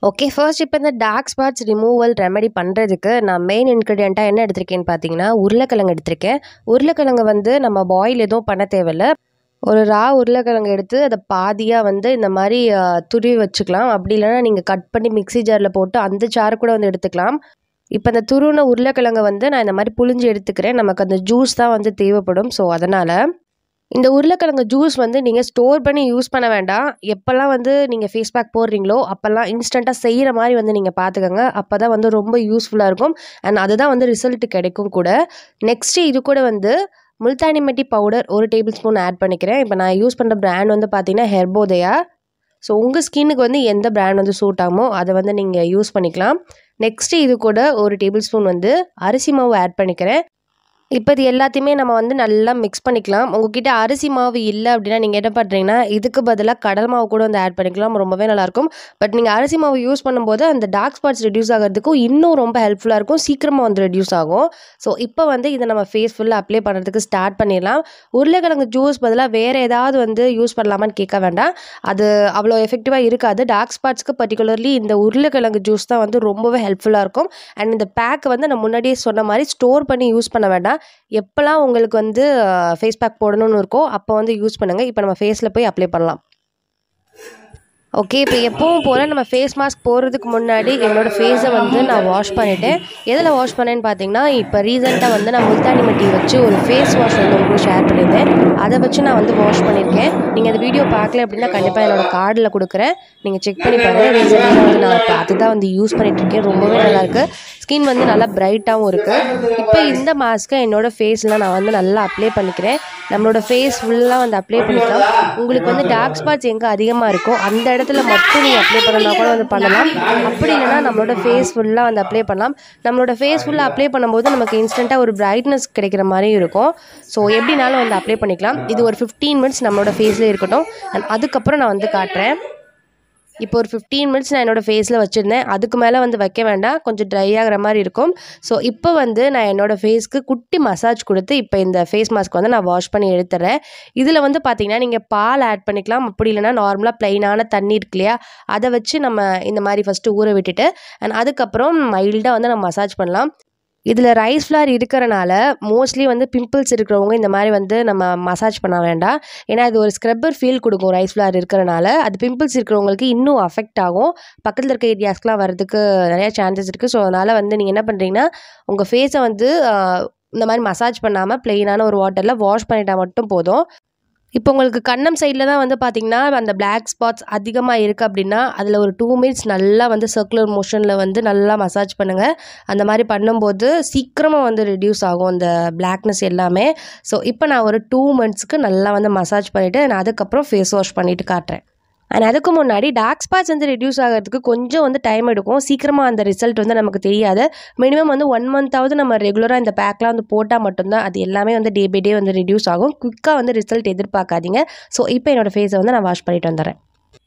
okay first இப்போ இந்த dark spots removal remedy பண்ணுறதுக்கு நான் மெயின் இன்க்ரீடியண்ட்டாக என்ன எடுத்திருக்கேன்னு பார்த்தீங்கன்னா உருளைக்கிழங்கு எடுத்திருக்கேன் உருளைக்கிழங்கு வந்து நம்ம பாயில் எதுவும் பண்ண தேவையில்ல ஒரு ரா உருளைக்கிழங்கு எடுத்து அதை பாதியாக வந்து இந்த மாதிரி அஹ், துருவி வச்சுக்கலாம் அப்படி இல்லைன்னா நீங்கள் கட் பண்ணி மிக்ஸி ஜாரில் போட்டு அந்த சாறு கூட வந்து எடுத்துக்கலாம் இப்போ இந்த துருவின உருளைக்கிழங்கை வந்து நான் இந்த மாதிரி புழிஞ்சு எடுத்துக்கிறேன் நமக்கு அந்த ஜூஸ் தான் வந்து தேவைப்படும் ஸோ அதனால் இந்த உருளைக்கிழங்கு ஜூஸ் வந்து நீங்கள் ஸ்டோர் பண்ணி யூஸ் பண்ண வேண்டாம் எப்போல்லாம் வந்து நீங்கள் ஃபேஸ் பேக் போடுறீங்களோ அப்போல்லாம் இன்ஸ்டண்ட்டாக செய்கிற மாதிரி வந்து நீங்கள் பார்த்துக்கோங்க அப்போ தான் வந்து ரொம்ப யூஸ்ஃபுல்லாக இருக்கும் அண்ட் அதுதான் வந்து ரிசல்ட் கிடைக்கும் கூட நெக்ஸ்ட்டு இது கூட வந்து முல்தானி மெட்டி பவுடர் ஒரு டேபிள் ஸ்பூன் ஆட் பண்ணிக்கிறேன் இப்போ நான் யூஸ் பண்ணுற பிராண்ட் வந்து பார்த்தீங்கன்னா ஹெர்போதயா ஸோ உங்கள் ஸ்கின்னுக்கு வந்து எந்த பிராண்ட் வந்து சூட் ஆகுமோ அதை வந்து நீங்கள் யூஸ் பண்ணிக்கலாம் நெக்ஸ்ட்டு இது கூட ஒரு டேபிள் ஸ்பூன் வந்து அரிசி மாவு ஆட் பண்ணிக்கிறேன் இப்போ இது எல்லாத்தையுமே நம்ம வந்து நல்லா மிக்ஸ் பண்ணிக்கலாம் உங்ககிட்ட அரிசி மாவு இல்லை அப்படின்னா நீங்கள் என்ன பண்ணுறீங்கன்னா இதுக்கு பதிலாக கடல் மாவு கூட வந்து ஆட் பண்ணிக்கலாம் ரொம்பவே நல்லாயிருக்கும் பட் நீங்கள் அரிசி மாவு யூஸ் பண்ணும்போது அந்த டார்க் ஸ்பாட்ஸ் ரெடியூஸ் ஆகிறதுக்கும் இன்னும் ரொம்ப ஹெல்ப்ஃபுல்லாக இருக்கும் சீக்கிரமாக வந்து ரெடியூஸ் ஆகும் ஸோ இப்போ வந்து இதை நம்ம ஃபேஸ் ஃபுல்லாக அப்ளை பண்ணுறதுக்கு ஸ்டார்ட் பண்ணிடலாம் உருளைக்கிழங்கு ஜூஸ் பதிலாக வேறு ஏதாவது வந்து யூஸ் பண்ணலாமான்னு கேட்க வேண்டாம் அது அவ்வளோ எஃபெக்டிவாக இருக்காது டார்க் ஸ்பாட்ஸ்க்கு பர்டிகுலர்லி இந்த உருளைக்கிழங்கு ஜூஸ் தான் வந்து ரொம்பவே ஹெல்ப்ஃபுல்லாக இருக்கும் அண்ட் இந்த பேக் வந்து நான் முன்னாடியே சொன்ன மாதிரி ஸ்டோர் பண்ணி யூஸ் பண்ண வேண்டாம் எப்போல்லாம் உங்களுக்கு வந்து ஃபேஸ் பேக் போடணும்னு இருக்கோ அப்போ வந்து யூஸ் பண்ணுங்கள் இப்போ நம்ம ஃபேஸில் போய் அப்ளை பண்ணலாம் ஓகே இப்போ எப்பவும் போல் நம்ம ஃபேஸ் மாஸ்க் போடுறதுக்கு முன்னாடி என்னோடய ஃபேஸை வந்து நான் வாஷ் பண்ணிவிட்டேன் எதில் வாஷ் பண்ணேன்னு பார்த்தீங்கன்னா இப்போ ரீசெண்டாக வந்து நான் முல்தானி மட்டி வச்சு ஒரு ஃபேஸ் வாஷ் வந்து உங்களுக்கு ஷேர் பண்ணியிருந்தேன் அதை வச்சு நான் வந்து வாஷ் பண்ணியிருக்கேன் நீங்கள் அந்த வீடியோ பார்க்கல அப்படின்னா கண்டிப்பாக என்னோட கார்டில் கொடுக்குறேன் நீங்கள் செக் பண்ணி பாருங்கள் ரீசெண்டாக வந்து நான் இப்போ அதுதான் வந்து யூஸ் பண்ணிகிட்ருக்கேன் ரொம்பவே நல்லாயிருக்கு ஸ்கின் வந்து நல்லா பிரைட்டாகவும் இருக்குது இப்போ இந்த மாஸ்க்கை என்னோட ஃபேஸில் நான் வந்து நல்லா அப்ளை பண்ணிக்கிறேன் நம்மளோட ஃபேஸ் ஃபுல்லாக வந்து அப்ளை பண்ணிக்கலாம் உங்களுக்கு வந்து டார்க் ஸ்பாட்ஸ் எங்கே அதிகமாக இருக்கோ அந்த இடத்துல மட்டும் நீங்கள் அப்ளை பண்ணனா கூட வந்து பண்ணலாம் அப்படி இல்லைன்னா நம்மளோட ஃபேஸ் ஃபுல்லாக வந்து அப்ளை பண்ணலாம் நம்மளோட ஃபேஸ் ஃபுல்லாக அப்ளை பண்ணும்போது நமக்கு இன்ஸ்டண்ட்டாக ஒரு பிரைட்னஸ் கிடைக்கிற மாதிரி இருக்கும் ஸோ எப்படினாலும் வந்து அப்ளை பண்ணிக்கலாம் இது ஒரு ஃபிஃப்டீன் மினிட்ஸ் நம்மளோட ஃபேஸ்லேயே இருக்கட்டும் அண்ட் அதுக்கப்புறம் நான் வந்து காட்டுறேன் இப்போ ஒரு ஃபிஃப்டீன் மினிட்ஸ் நான் என்னோடய ஃபேஸில் வச்சுருந்தேன் அதுக்கு மேலே வந்து வைக்க வேண்டாம் கொஞ்சம் ட்ரை ஆகிற மாதிரி இருக்கும் ஸோ இப்போ வந்து நான் என்னோடய ஃபேஸ்க்கு குட்டி மசாஜ் கொடுத்து இப்போ இந்த ஃபேஸ் மாஸ்க் வந்து நான் வாஷ் பண்ணி எடுத்துறேன் இதில் வந்து பார்த்தீங்கன்னா நீங்கள் பால் ஆட் பண்ணிக்கலாம் அப்படி இல்லைன்னா நார்மலாக ப்ளைனான தண்ணி இருக்கு இல்லையா அதை வச்சு நம்ம இந்த மாதிரி ஃபஸ்ட்டு ஊற விட்டுட்டு அண்ட் அதுக்கப்புறம் மைல்டாக வந்து நம்ம மசாஜ் பண்ணலாம் இதில் ரைஸ் ஃப்ளார் இருக்கிறனால மோஸ்ட்லி வந்து பிம்பிள்ஸ் இருக்கிறவங்க இந்த மாதிரி வந்து நம்ம மசாஜ் பண்ண வேண்டாம் ஏன்னா இது ஒரு ஸ்க்ரப்பர் ஃபீல் கொடுக்கும் ரைஸ் ஃப்ளார் இருக்கிறனால அது பிம்பிள்ஸ் இருக்கிறவங்களுக்கு இன்னும் அஃபெக்ட் ஆகும் பக்கத்தில் இருக்க ஏரியாஸ்க்குலாம் வரதுக்கு நிறைய சான்சஸ் இருக்குது ஸோ அதனால் வந்து நீங்கள் என்ன பண்ணுறீங்கன்னா உங்கள் ஃபேஸை வந்து ஆஹ், இந்த மாதிரி மசாஜ் பண்ணாமல் ப்ளெயினான ஒரு வாட்டரில் வாஷ் பண்ணிட்டா மட்டும் போதும் இப்போ உங்களுக்கு கண்ணம் சைடில் தான் வந்து பார்த்தீங்கன்னா அந்த பிளாக் ஸ்பாட்ஸ் அதிகமாக இருக்குது அப்படின்னா அதில் ஒரு டூ மினிட்ஸ் நல்லா வந்து சர்க்குலர் மோஷனில் வந்து நல்லா மசாஜ் பண்ணுங்கள் அந்த மாதிரி பண்ணும்போது சீக்கிரமாக வந்து ரெடியூஸ் ஆகும் அந்த பிளாக்னஸ் எல்லாமே ஸோ இப்போ நான் ஒரு டூ மந்த்ஸ்க்கு நல்லா வந்து மசாஜ் பண்ணிவிட்டு நான் அதுக்கப்புறம் ஃபேஸ் வாஷ் பண்ணிவிட்டு காட்டுறேன் அண்ட் அதுக்கு முன்னாடி டார்க் ஸ்பாட்ஸ் வந்து ரெடியூஸ் ஆகிறதுக்கு கொஞ்சம் வந்து டைம் எடுக்கும் சீக்கிரமாக அந்த ரிசல்ட் வந்து நமக்கு தெரியாது மினிமம் வந்து ஒன் மந்த்தாவது நம்ம ரெகுலராக இந்த பேக்லாம் வந்து போட்டால் மட்டும்தான் அது எல்லாமே வந்து டே பை டே வந்து ரெடியூஸ் ஆகும் குயிக்காக வந்து ரிசல்ட் எதிர்பார்க்காதீங்க ஸோ இப்போ என்னோடய ஃபேஸை வந்து நான் வாஷ் பண்ணிட்டு வந்துடுறேன்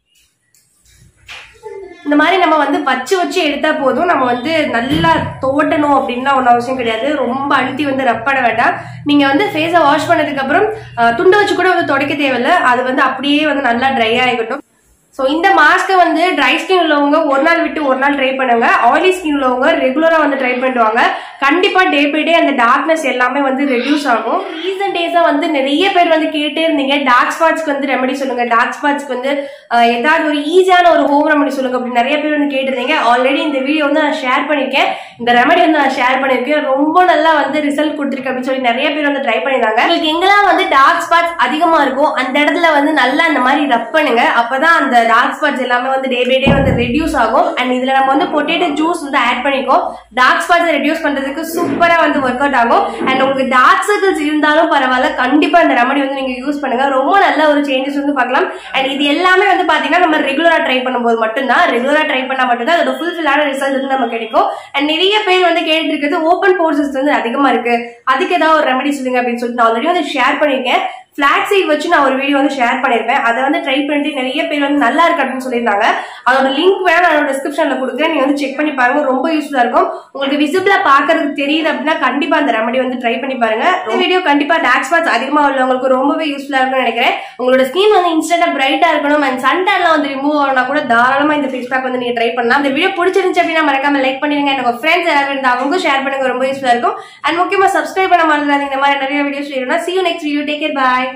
இந்த மாதிரி நம்ம வந்து வச்சு வச்சு எடுத்தா போதும் நம்ம வந்து நல்லா தோட்டணும் அப்படின்னா ஒன்றும் அவசியம் கிடையாது ரொம்ப அழுத்தி வந்து ரப் பண்ண வேண்டாம் நீங்க வந்து ஃபேஸை வாஷ் பண்ணதுக்கு அப்புறம் அஹ், துண்டை வச்சு கூட வந்து துடைக்க தேவையில்ல அது வந்து அப்படியே வந்து நல்லா ட்ரை ஆகிக்கட்டும் ஸோ இந்த மாஸ்க்கை வந்து ட்ரை ஸ்கின் உள்ளவங்க ஒரு நாள் விட்டு ஒரு நாள் ட்ரை பண்ணுங்க ஆயிலி ஸ்கின் உள்ளவங்க ரெகுலரா வந்து ட்ரை பண்ணிட்டு வாங்க கண்டிப்பா டே பை டே அந்த டார்க்னஸ் எல்லாமே வந்து ரெடியூஸ் ஆகும் ரீசன்ட் டேஸா வந்து நிறைய பேர் வந்து கேட்டே இருந்தீங்க டார்க் ஸ்பாட்ஸ்க்கு வந்து ரெமெடி சொல்லுங்க டார்க் ஸ்பாட்ஸ்க்கு வந்து அஹ், ஏதாவது ஒரு ஈஸியான ஒரு ஹோம் ரெமெடி சொல்லுங்க அப்படின்னு நிறைய பேர் வந்து கேட்டிருந்தீங்க ஆல்ரெடி இந்த வீடியோ வந்து நான் ஷேர் பண்ணியிருக்கேன் இந்த ரெமெடி வந்து நான் ஷேர் பண்ணியிருக்கேன் ரொம்ப நல்லா வந்து ரிசல்ட் கொடுத்துருக்கு அப்படின்னு சொல்லி நிறைய பேர் வந்து ட்ரை பண்ணியிருந்தாங்க உங்களுக்கு எங்கெல்லாம் வந்து டார்க் ஸ்பாட்ஸ் அதிகமா இருக்கும் அந்த இடத்துல வந்து நல்லா இந்த மாதிரி ரப் பண்ணுங்க அப்பதான் அந்த டார்க் ஸ்பாட்ஸ் எல்லாமே வந்து டே பை டே வந்து ரெடியூஸ் ஆகும் அண்ட் இதுல நம்ம வந்து பொட்டேட்டோ ஜூஸ் வந்து ஆட் பண்ணிக்கோ டார்க் ஸ்பாட்ஸ் ரெடியூஸ் பண்றதுக்கு சூப்பரா வந்து ஒர்க் அவுட் ஆகும் அண்ட் உங்களுக்கு டார்க் சர்க்கிள்ஸ் இருந்தாலும் பரவாயில்ல கண்டிப்பா இந்த ரெமடி வந்து நீங்க யூஸ் பண்ணுங்க ரொம்ப நல்ல ஒரு சேஞ்சஸ் வந்து பார்க்கலாம் அண்ட் இது எல்லாமே வந்து பாத்தீங்கன்னா நம்ம ரெகுலரா ட்ரை பண்ணும்போது மட்டும்தான் ரெகுலரா ட்ரை பண்ணா மட்டும்தான் அதோட ஃபுல்ஃபில்லான ரிசல்ட் வந்து நமக்கு கிடைக்கும் அண்ட் நிறைய பேர் வந்து கேட்டு இருக்கிறது ஓப்பன் போர்சஸ் வந்து அதிகமா இருக்கு அதுக்கு ஏதாவது ஒரு ரெமடி சொல்லுங்க அப்படின்னு சொல்லிட்டு நான் ஆல்ரெடி வந்து ஷேர் பண்ணிருக்கேன் பிளாக் சீட் வச்சு நான் ஒரு வீடியோ வந்து ஷேர் பண்ணிருப்பேன் அதை வந்து ட்ரை பண்ணிட்டு நிறைய பேர் வந்து நல்லா இருக்கு அப்படின்னு சொல்லியிருந்தாங்க அதோட லிங்க் வேணா நான் டிஸ்கிரிப்ஷன்ல கொடுக்குறேன் நீங்க வந்து செக் பண்ணி பாருங்க ரொம்ப யூஸ்ஃபுல்லா இருக்கும் உங்களுக்கு விசிபிளா பாக்குறதுக்கு தெரியுது அப்படின்னா கண்டிப்பா அந்த ரெமடி வந்து ட்ரை பண்ணி பாருங்க இந்த வீடியோ கண்டிப்பா டாக் ஸ்பாட்ஸ் அதிகமா உள்ளவங்களுக்கு ரொம்பவே யூஸ்ஃபுல்லா இருக்கும்னு நினைக்கிறேன் உங்களோட ஸ்கின் வந்து இன்ஸ்டன்டா பிரைட்டா இருக்கணும் அண்ட் சன்டேன்லாம் வந்து ரிமூவ் ஆனா கூட தாராளமா இந்த ஃபேஸ் பேக் வந்து நீங்க ட்ரை பண்ணலாம் இந்த வீடியோ பிடிச்சிருந்துச்சு அப்படின்னா மறக்காம லைக் பண்ணிருங்க எனக்கு ஃப்ரெண்ட்ஸ் யாராவது இருந்தா அவங்க ஷேர் பண்ணுங்க ரொம்ப யூஸ்ஃபுல்லா இருக்கும் அண்ட் முக்கியமா சப்ஸ்கிரைப் பண்ண மறந்துடாதீங்க இந்த மாதிரி நிறைய வீடியோஸ் வேணும்னா see you next video take care bye